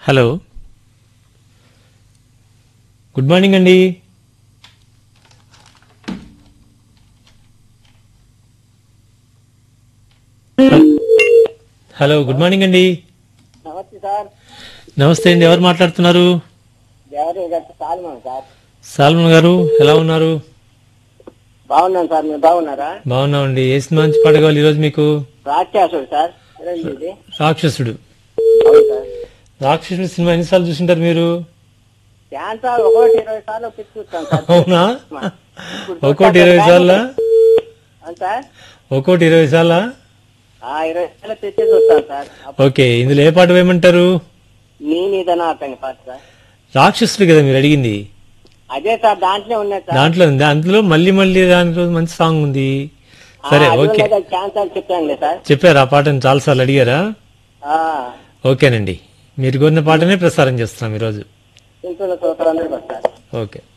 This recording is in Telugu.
హలో గుడ్ మార్నింగ్ అండి హలో గుడ్ మార్నింగ్ అండి నమస్తే సార్ నమస్తే అండి ఎవరు మాట్లాడుతున్నారు దేవరి గారి సాల్మన్ సార్ సాల్మన్ గారు ఎలా ఉన్నారు బాగున్నాను సార్ మీరు బాగున్నారా బాగున్నామండి ఏ సినిమా నుంచి పాట కావాలి ఈరోజు మీకు రాక్షసుడు సార్ చిరంజీవి రాక్షసుడు అవును సార్ రాక్షసుడు సినిమా ఎన్నిసార్లు చూసింటారు మీరు ఛాన్స్ సార్ ఒకటి ఇరవై సార్లు పిచ్చి చూస్తాను సార్ అవునా ఇప్పుడు ఒక్కోటి ఇరవై సార్ల అవును సార్ ఒక్కోటి ఇరవై సార్లా ఆ ఇరవై సార్లు తెచ్చి చూస్తాను సార్ అప్పుడు ఓకే ఇందులో ఏ పాట వేయమంటారు నీ నీదన అతని పాట సార్ రాక్షసుడు కదా మీరు అడిగింది అదే సార్ దాంట్లో ఉన్నాయి సార్ దాంట్లో ఉంది అందులో మళ్ళీ మళ్ళీ దాంట్లో మంచి సాంగ్ ఉంది సరే ఓకే ఛాన్స్ సార్ చెప్పాను సార్ చెప్పారు ఆ పాటను చాలాసార్లు అడిగారా ఆ, ఓకేనండి మీరు కోరిన పాటనే ప్రసారం చేస్తున్నాం ఈరోజు చింతల సోదరు అందరికీ సార్ ఓకే